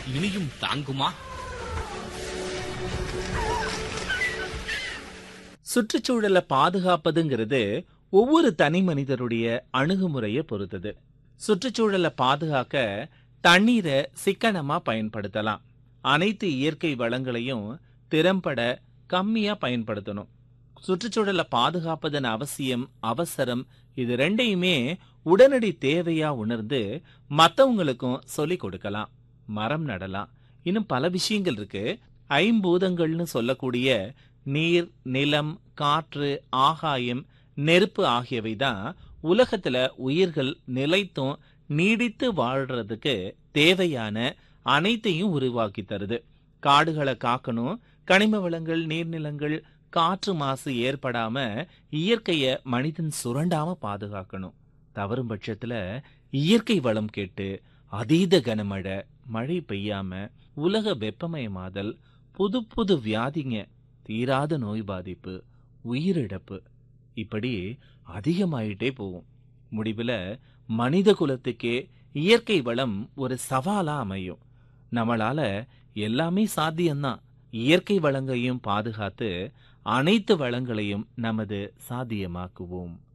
இனியும் தாங்குமா சுற்றுச்சூழலை பாதுகாப்பதுங்கிறது ஒவ்வொரு தனி மனிதருடைய அணுகுமுறையை பொறுத்தது சுற்றுச்சூழலை பாதுகாக்க தண்ணீரை சிக்கனமா பயன்படுத்தலாம் அனைத்து இயற்கை வளங்களையும் திறம்பட கம்மியா பயன்படுத்தணும் சுற்றுச்சூழலை பாதுகாப்பதன் அவசியம் அவசரம் இது ரெண்டையுமே உடனடி தேவையா உணர்ந்து மத்தவங்களுக்கும் சொல்லிக் கொடுக்கலாம் மரம் நடலாம் இன்னும் பல விஷயங்கள் இருக்கு ஐம்பூதங்கள்னு சொல்லக்கூடிய நீர் நிலம் காற்று ஆகாயம் நெருப்பு ஆகியவை தான் உலகத்துல உயிர்கள் நிலைத்தும் நீடித்து வாழ்றதுக்கு தேவையான அனைத்தையும் உருவாக்கி தருது காடுகளை காக்கணும் கனிம வளங்கள் நீர்நிலங்கள் காற்று மாசு ஏற்படாம இயற்கைய மனிதன் சுரண்டாம பாதுகாக்கணும் தவறும் பட்சத்துல இயற்கை வளம் கேட்டு அதீத கனமழை மழை பெய்யாம உலக வெப்பமயமாதல் புது புது வியாதிங்க தீராத நோய் பாதிப்பு உயிரிழப்பு இப்படி அதிகமாயிட்டே போகும் முடிவுல மனித குலத்துக்கே இயற்கை வளம் ஒரு சவாலா அமையும் நம்மளால எல்லாமே சாத்தியம்தான் இயற்கை வளங்களையும் பாதுகாத்து அனைத்து வளங்களையும் நமது சாத்தியமாக்குவோம்